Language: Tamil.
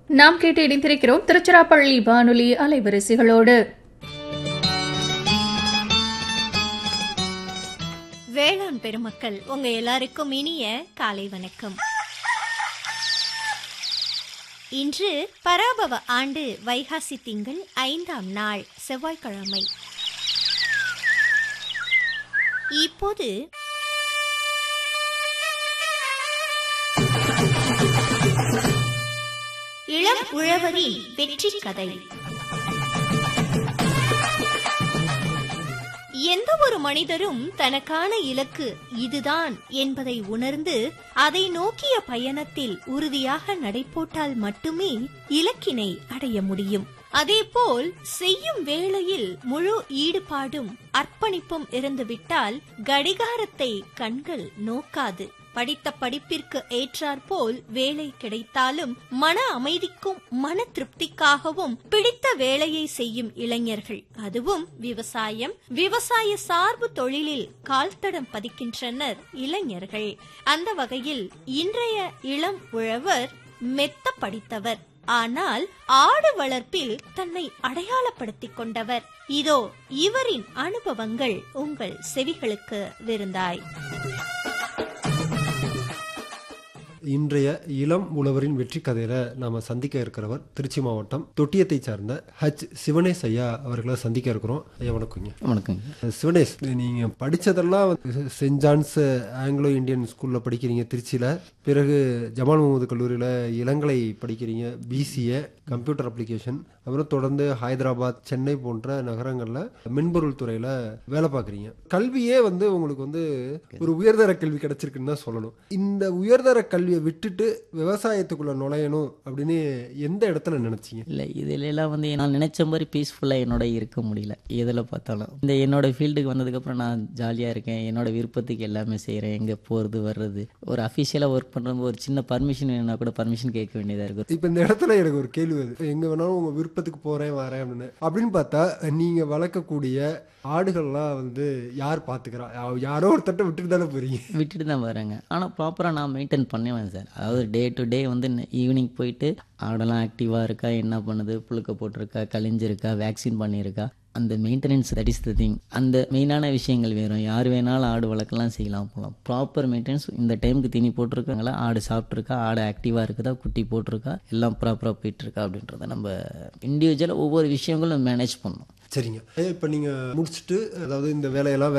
நாம் கேட்டு இணைந்திருக்கிறோம் திருச்சிராப்பள்ளி வானொலி அலைவரிசைகளோடு வேளாண் பெருமக்கள் உங்க எல்லாருக்கும் இனிய காலை வணக்கம் இன்று பராபவ ஆண்டு வைகாசி திங்கள் ஐந்தாம் நாள் செவ்வாய்க்கிழமை இப்போது இளம் உழவரின் வெற்றி கதை எந்த ஒரு மனிதரும் தனக்கான இலக்கு இதுதான் என்பதை உணர்ந்து அதை நோக்கிய பயணத்தில் உறுதியாக நடைபோட்டால் மட்டுமே இலக்கினை அடைய முடியும் அதேபோல் செய்யும் வேளையில் முழு ஈடுபாடும் அர்ப்பணிப்பும் இருந்துவிட்டால் கடிகாரத்தை கண்கள் நோக்காது படித்த படிப்பிற்கு ஏற்றாற்போல் வேலை கிடைத்தாலும் மன அமைதிக்கும் மன திருப்திக்காகவும் பிடித்த வேலையை செய்யும் இளைஞர்கள் அதுவும் விவசாயம் விவசாய சார்பு தொழிலில் கால்தடம் பதிக்கின்றனர் இளைஞர்கள் அந்த வகையில் இன்றைய இளம் உழவர் மெத்த படித்தவர் ஆனால் ஆடு வளர்ப்பில் தன்னை அடையாளப்படுத்திக் கொண்டவர் இதோ இவரின் அனுபவங்கள் உங்கள் செவிகளுக்கு விருந்தாய் இன்றைய இளம் உழவரின் வெற்றி கதையில நாம சந்திக்க இருக்கிறவர் திருச்சி மாவட்டம் தொட்டியத்தை சார்ந்த ஹச் சிவனேஷ் ஐயா அவர்களை சந்திக்க இருக்கிறோம் ஐயா வணக்கங்க வணக்கங்க சிவனேஷ் நீங்க படிச்சதெல்லாம் வந்து சென்ட் ஜான்ஸ் ஆங்கிலோ இந்தியன் ஸ்கூல்ல படிக்கிறீங்க திருச்சியில பிறகு ஜமால் முகமது கல்லூரியில இளங்கலை படிக்கிறீங்க பிசிஏ கம்ப்யூட்டர் அப்ளிகேஷன் அப்புறம் தொடர்ந்து ஹைதராபாத் சென்னை போன்ற நகரங்கள்ல மென்பொருள் துறையில வேலை பார்க்குறீங்க கல்வியே வந்து உங்களுக்கு வந்து ஒரு உயர்தர கல்வி கிடைச்சிருக்குன்னு தான் சொல்லணும் இந்த உயர்தர கல்வியை விட்டுட்டு விவசாயத்துக்குள்ள நுழையணும் அப்படின்னு எந்த இடத்துல நினைச்சீங்க இல்லை இதுல எல்லாம் வந்து நான் நினைச்ச மாதிரி பீஸ்ஃபுல்லாக என்னோட இருக்க முடியல எதில் பார்த்தாலும் இந்த என்னோட ஃபீல்டுக்கு வந்ததுக்கப்புறம் நான் ஜாலியாக இருக்கேன் என்னோட விருப்பத்துக்கு எல்லாமே செய்கிறேன் எங்கே போகிறது வர்றது ஒரு அஃபிஷியலாக ஒர்க் பண்ணுறப்போ ஒரு சின்ன பர்மிஷன் வேணும்னா கூட பர்மிஷன் கேட்க வேண்டியதாக இருக்கும் இப்போ இந்த இடத்துல எனக்கு ஒரு கேள்வி வருது எங்க வேணாலும் உங்க விருப்பத்துக்கு போறேன் வரேன் அப்படின்னு அப்படின்னு பார்த்தா நீங்க வளர்க்கக்கூடிய ஆடுகள்லாம் வந்து யார் பாத்துக்கிறா யா- யாரோ ஒருத்தட்ட விட்டுட்டு தானே போறீங்க விட்டுட்டு தான் வரேங்க ஆனால் ப்ராப்பராக நான் மெயின்டைன் பண்ணுவேன் சார் அதாவது டே டு டே வந்து ஈவினிங் போயிட்டு ஆடெல்லாம் ஆக்டிவாக இருக்கா என்ன பண்ணுது புழுக்க போட்டிருக்கா கழிஞ்சிருக்கா வேக்சின் பண்ணியிருக்கா அந்த maintenance that is the thing அந்த மெயினான விஷயங்கள் வேணும் யார் வேணாலும் ஆடு வளர்க்கலாம் செய்யலாம் போகலாம் ப்ராப்பர் மெயின்டெனன்ஸ் இந்த டைமுக்கு தீனி போட்டிருக்காங்களா ஆடு சாப்பிட்ருக்கா ஆடு ஆக்டிவாக இருக்குதா குட்டி போட்டிருக்கா எல்லாம் ப்ராப்பராக போயிட்டுருக்கா அப்படின்றத நம்ம இண்டிவிஜுவலாக ஒவ்வொரு விஷயங்களும் மேனேஜ் பண்ணணும் சரிங்க இப்போ நீங்க முடிச்சுட்டு அதாவது இந்த வேலையெல்லாம்